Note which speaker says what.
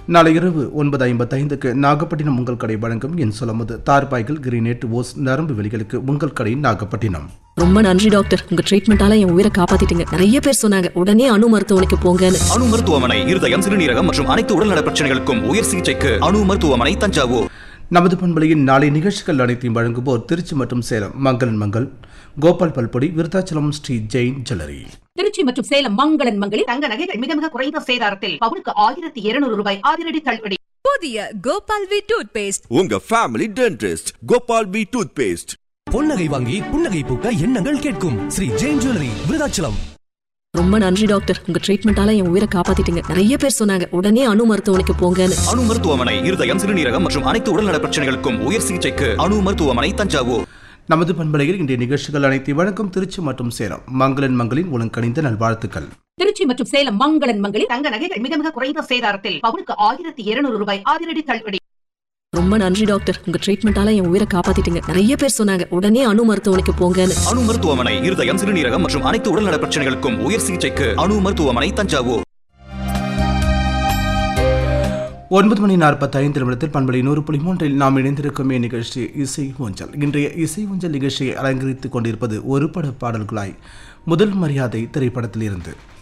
Speaker 1: நாளை இரவு ஒன்பது ஐம்பத்தைந்துக்கு நாகப்பட்டினம் உங்கள் கடை வழங்கும் என் சொல்லமுது தார்பாய்கள் கிரீனேட் ஓஸ் நரம்பு வெளிகளுக்கு உங்கள் கடை நாகப்பட்டினம்
Speaker 2: ரொம்ப நன்றி டாக்டர் உங்க ட்ரீட்மெண்டால என் உயிரை காப்பாத்திட்டீங்க நிறைய பேர் சொன்னாங்க உடனே அணு மருத்துவமனைக்கு போங்கன்னு
Speaker 3: அணு மருத்துவமனை இருதயம் சிறுநீரகம் மற்றும் அனைத்து உடல்நல பிரச்சனைகளுக்கும் உயர் சிகிச்சைக்கு அணு மருத்துவமனை தஞ்சாவூர்
Speaker 1: நமது பண்பலையின் நாளை நிகழ்ச்சிகள் அனைத்தையும் வழங்குவோர் திருச்சி மற்றும் சேலம் மங்களன் மங்கள் கோபால் பல்பொடி விருத்தாச்சலம் ஸ்ரீ ஜெயின் ஜுவல்லரி
Speaker 4: திருச்சி மற்றும் சேலம் மங்களன் மங்களில் தங்க நகைகள் மிக மிக குறைந்த சேதாரத்தில் பவுனுக்கு ஆயிரத்தி இருநூறு ரூபாய் அதிரடி தள்ளுபடி
Speaker 5: புதிய கோபால் வி டூத் பேஸ்ட்
Speaker 6: உங்க family dentist Gopal P toothpaste
Speaker 7: பொன்னகை வாங்கி புன்னகை பூக்க எண்ணங்கள் கேட்கும் ஸ்ரீ ஜெயின் ஜுவல்லரி விருதாச்சலம்
Speaker 2: ரொம்ப நன்றி டாக்டர் உங்க ட்ரீட்மெண்டால என் உயிரை காப்பாத்திட்டீங்க நிறைய பேர் சொன்னாங்க உடனே அணு மருத்துவமனைக்கு போங்கன்னு
Speaker 3: அணு மருத்துவமனை இருதயம் சிறுநீரகம் மற்றும் அனைத்து உடல்நல பிரச்சனைகளுக்கும் உயர் சிகிச்சைக்கு அணு மருத்துவமனை தஞ்சாவூர்
Speaker 1: நமது பண்பலையில் இன்றைய நிகழ்ச்சிகள் அனைத்தையும் வழங்கும் திருச்சி மற்றும் சேலம் மங்களன் மங்களின் ஒழுங்கணிந்த நல்வாழ்த்துக்கள்
Speaker 4: திருச்சி மற்றும் சேலம் மங்களன் மங்களில் தங்க நகைகள் மிக மிக குறைந்த சேதாரத்தில் பவுனுக்கு ஆயிரத்தி இருநூறு ரூபாய் அதிரடி தள்ளுபடி
Speaker 2: ரொம்ப நன்றி டாக்டர் உங்க ட்ரீட்மெண்டால என் உயிரை காப்பாத்திட்டீங்க நிறைய பேர் சொன்னாங்க உடனே அணு மருத்துவமனைக்கு போங்கன்னு
Speaker 3: அணு மருத்துவமனை இருதயம் சிறுநீரகம் மற்றும் அனைத்து உடல்நல பிரச்சனைகளுக்கும் உயர் சிகிச்சைக்கு அணு மருத்துவமனை தஞ்சாவூர்
Speaker 1: ஒன்பது மணி நாற்பத்தைந்து நிமிடத்தில் பண்பலை நூறு புள்ளி மூன்றில் நாம் இணைந்திருக்கும் நிகழ்ச்சி இசை ஊஞ்சல் இன்றைய இசை ஊஞ்சல் நிகழ்ச்சியை அலங்கரித்துக் கொண்டிருப்பது ஒரு பட பாடல்களாய் முதல் மரியாதை திரைப்படத்தில் இருந்து